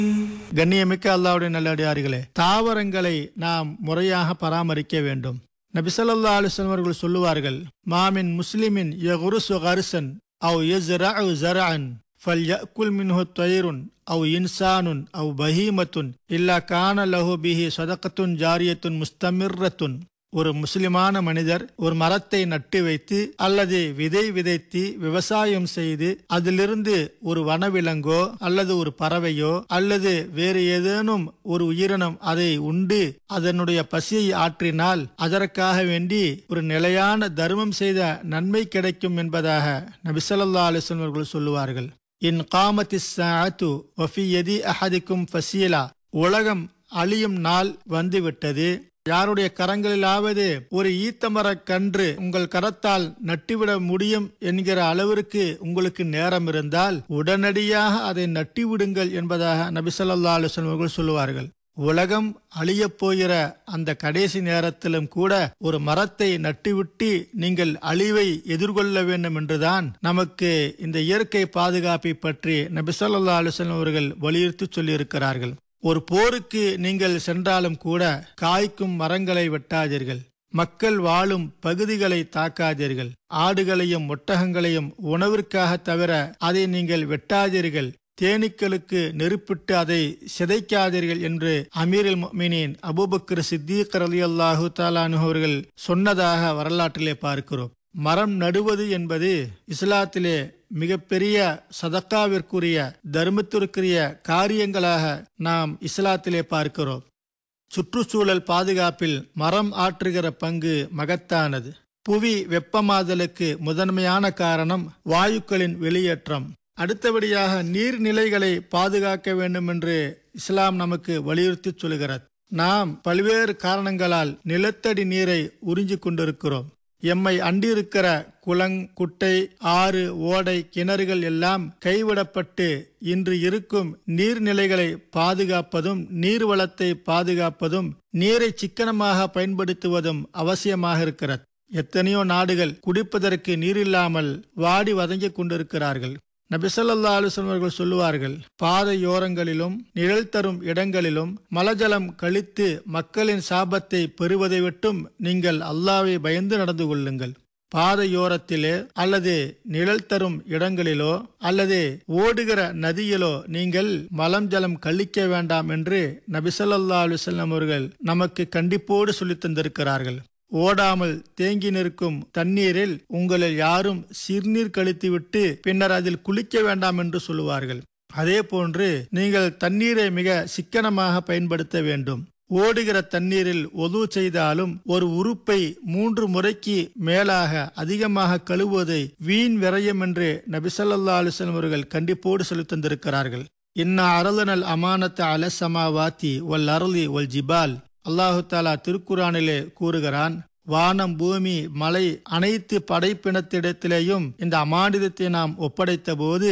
கண்ணியமிக்க அல்லாவுடைய நல்லடியார்களே தாவரங்களை நாம் முறையாக பராமரிக்க வேண்டும் நபிசல்லா அலுவலம் அவர்கள் சொல்லுவார்கள் மாமின் முஸ்லிமின் யகுருசு கரிசன் அவ் யஸ்ரஅு ஜரஅன் ஃபல்யக்குல் மின்ஹு தயிருன் அவ் இன்சானுன் அவ் பஹீமத்துன் இல்லா கான லஹு பிஹி சதகத்துன் ஜாரியத்துன் முஸ்தமிர்ரத்துன் ஒரு முஸ்லிமான மனிதர் ஒரு மரத்தை நட்டு வைத்து அல்லது விதை விதைத்து விவசாயம் செய்து அதிலிருந்து ஒரு வனவிலங்கோ அல்லது ஒரு பறவையோ அல்லது வேறு ஏதேனும் ஒரு உயிரினம் அதை உண்டு அதனுடைய பசியை ஆற்றினால் அதற்காக வேண்டி ஒரு நிலையான தர்மம் செய்த நன்மை கிடைக்கும் என்பதாக நபிசல்லா அலிஸ்லம் அவர்கள் சொல்லுவார்கள் இன் காமத்தி சாத்து வஃபி எதி அஹதிக்கும் ஃபசீலா உலகம் அழியும் நாள் வந்துவிட்டது யாருடைய கரங்களிலாவது ஒரு ஈத்தமரக் கன்று உங்கள் கரத்தால் நட்டிவிட முடியும் என்கிற அளவிற்கு உங்களுக்கு நேரம் இருந்தால் உடனடியாக அதை நட்டிவிடுங்கள் என்பதாக நபிசல்லா அலுவலம் அவர்கள் சொல்லுவார்கள் உலகம் அழியப் போகிற அந்த கடைசி நேரத்திலும் கூட ஒரு மரத்தை நட்டுவிட்டு நீங்கள் அழிவை எதிர்கொள்ள வேண்டும் என்றுதான் நமக்கு இந்த இயற்கை பாதுகாப்பை பற்றி நபிசல்லா அலுவலம் அவர்கள் வலியுறுத்தி சொல்லியிருக்கிறார்கள் ஒரு போருக்கு நீங்கள் சென்றாலும் கூட காய்க்கும் மரங்களை வெட்டாதீர்கள் மக்கள் வாழும் பகுதிகளை தாக்காதீர்கள் ஆடுகளையும் ஒட்டகங்களையும் உணவிற்காக தவிர அதை நீங்கள் வெட்டாதீர்கள் தேனீக்களுக்கு நெருப்பிட்டு அதை சிதைக்காதீர்கள் என்று அமீரில் மீனின் அபுபக்கர் சித்தீக் அலி அல்லாஹு தாலானு அவர்கள் சொன்னதாக வரலாற்றிலே பார்க்கிறோம் மரம் நடுவது என்பது இஸ்லாத்திலே மிகப்பெரிய சதக்காவிற்குரிய தர்மத்திற்குரிய காரியங்களாக நாம் இஸ்லாத்திலே பார்க்கிறோம் சுற்றுச்சூழல் பாதுகாப்பில் மரம் ஆற்றுகிற பங்கு மகத்தானது புவி வெப்பமாதலுக்கு முதன்மையான காரணம் வாயுக்களின் வெளியேற்றம் அடுத்தபடியாக நீர்நிலைகளை பாதுகாக்க வேண்டும் என்று இஸ்லாம் நமக்கு வலியுறுத்தி சொல்கிறது நாம் பல்வேறு காரணங்களால் நிலத்தடி நீரை உறிஞ்சிக் கொண்டிருக்கிறோம் எம்மை அண்டிருக்கிற குளங் குட்டை ஆறு ஓடை கிணறுகள் எல்லாம் கைவிடப்பட்டு இன்று இருக்கும் நீர்நிலைகளை பாதுகாப்பதும் நீர்வளத்தை பாதுகாப்பதும் நீரை சிக்கனமாக பயன்படுத்துவதும் அவசியமாக இருக்கிறது எத்தனையோ நாடுகள் குடிப்பதற்கு நீரில்லாமல் வாடி வதங்கிக் கொண்டிருக்கிறார்கள் நபிசல்லா அலுவலம் அவர்கள் சொல்லுவார்கள் பாதையோரங்களிலும் நிழல் தரும் இடங்களிலும் மலஜலம் கழித்து மக்களின் சாபத்தை பெறுவதை விட்டும் நீங்கள் அல்லாவை பயந்து நடந்து கொள்ளுங்கள் பாதையோரத்திலே அல்லது நிழல் தரும் இடங்களிலோ அல்லது ஓடுகிற நதியிலோ நீங்கள் மலம் ஜலம் கழிக்க வேண்டாம் என்று நபிசல்லா அலுவலம் அவர்கள் நமக்கு கண்டிப்போடு சொல்லித் தந்திருக்கிறார்கள் ஓடாமல் தேங்கி நிற்கும் தண்ணீரில் உங்களில் யாரும் சிறுநீர் கழித்துவிட்டு பின்னர் அதில் குளிக்க வேண்டாம் என்று சொல்லுவார்கள் அதே போன்று நீங்கள் தண்ணீரை மிக சிக்கனமாக பயன்படுத்த வேண்டும் ஓடுகிற தண்ணீரில் ஒது செய்தாலும் ஒரு உறுப்பை மூன்று முறைக்கு மேலாக அதிகமாக கழுவுவதை வீண் விரயம் என்று நபிசல்லா அலுவலம் அவர்கள் கண்டிப்போடு சொல்லித் தந்திருக்கிறார்கள் இன்னா அரலனல் அமானத்த அலசமாவாத்தி ஒல் அருளி ஒல் ஜிபால் அல்லாஹு தாலா திருக்குறானிலே கூறுகிறான் வானம் பூமி மலை அனைத்து படைப்பினத்திடத்திலேயும் இந்த அமானிதத்தை நாம் ஒப்படைத்த போது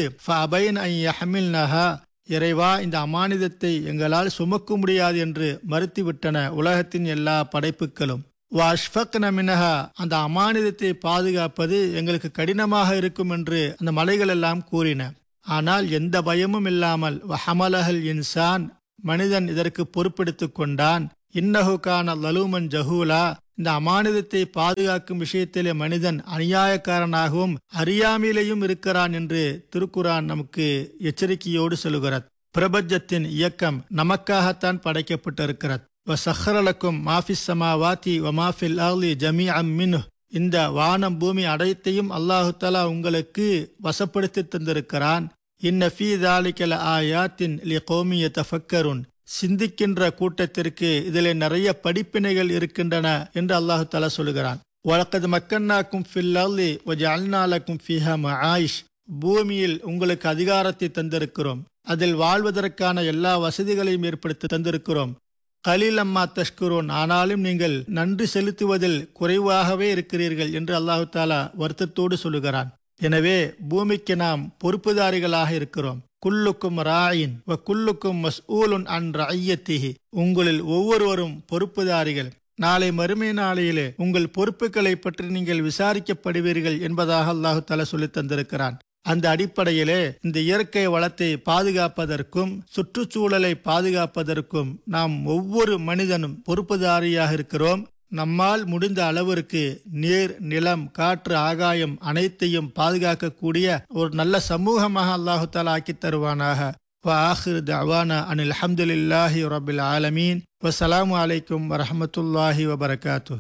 இறைவா இந்த அமானிதத்தை எங்களால் சுமக்க முடியாது என்று மறுத்துவிட்டன உலகத்தின் எல்லா படைப்புகளும் வாஷ்பக் நமினஹா அந்த அமானிதத்தை பாதுகாப்பது எங்களுக்கு கடினமாக இருக்கும் என்று அந்த மலைகள் எல்லாம் கூறின ஆனால் எந்த பயமும் இல்லாமல் வஹமலஹல் இன்சான் மனிதன் இதற்கு பொறுப்பெடுத்துக் கொண்டான் இன்னஹுகான லலூமன் ஜஹூலா இந்த அமானிதத்தை பாதுகாக்கும் விஷயத்திலே மனிதன் அநியாயக்காரனாகவும் அறியாமையிலேயும் இருக்கிறான் என்று திருக்குரான் நமக்கு எச்சரிக்கையோடு சொல்லுகிறது பிரபஞ்சத்தின் இயக்கம் நமக்காகத்தான் படைக்கப்பட்டிருக்கிறது சஹரலக்கும் மாஃபிஸ் சமாவாத்தி வமாஃபில் அஹ்லி ஜமி மின் இந்த வானம் பூமி அடைத்தையும் அல்லாஹு தலா உங்களுக்கு வசப்படுத்தி தந்திருக்கிறான் இன்ன ஃபீ தாலிக்கல ஆயாத்தின் லி கோமிய தஃபக்கருன் சிந்திக்கின்ற கூட்டத்திற்கு இதில் நிறைய படிப்பினைகள் இருக்கின்றன என்று அல்லாஹு தாலா சொல்லுகிறான் வழக்கது மக்கன்னாக்கும் ஃபில்லி அல்நாலக்கும் ஃபிஹா ஆயிஷ் பூமியில் உங்களுக்கு அதிகாரத்தை தந்திருக்கிறோம் அதில் வாழ்வதற்கான எல்லா வசதிகளையும் ஏற்படுத்தி தந்திருக்கிறோம் கலீலம்மா தஷ்குரோன் ஆனாலும் நீங்கள் நன்றி செலுத்துவதில் குறைவாகவே இருக்கிறீர்கள் என்று அல்லாஹு தாலா வருத்தத்தோடு சொல்லுகிறான் எனவே பூமிக்கு நாம் பொறுப்புதாரிகளாக இருக்கிறோம் குல்லுக்கும் ராயின் வ குல்லுக்கும் மஸ்ஊலுன் அன் ரஐயத்திஹி உங்களில் ஒவ்வொருவரும் பொறுப்புதாரிகள் நாளை மறுமை நாளையிலே உங்கள் பொறுப்புகளை பற்றி நீங்கள் விசாரிக்கப்படுவீர்கள் என்பதாக அல்லாஹு தலா சொல்லி தந்திருக்கிறான் அந்த அடிப்படையிலே இந்த இயற்கை வளத்தை பாதுகாப்பதற்கும் சுற்றுச்சூழலை பாதுகாப்பதற்கும் நாம் ஒவ்வொரு மனிதனும் பொறுப்புதாரியாக இருக்கிறோம் நம்மால் முடிந்த அளவிற்கு நீர் நிலம் காற்று ஆகாயம் அனைத்தையும் பாதுகாக்கக்கூடிய ஒரு நல்ல சமூகமாக அல்லாஹு தாலா ஆக்கி தருவானாக وآخر دعوانا أن الحمد لله رب العالمين والسلام عليكم ورحمة الله وبركاته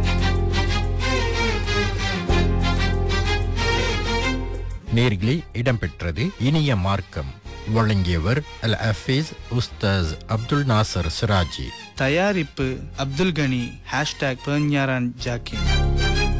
நேர்களே இடம்பெற்றது இனிய மார்க்கம் வழங்கியவர் அல் அஃபீஸ் உஸ்தாஸ் அப்துல் நாசர் சிராஜி தயாரிப்பு அப்துல் கனி ஹேஷ்டாக் பெர்ஞாரான் ஜாக்கின்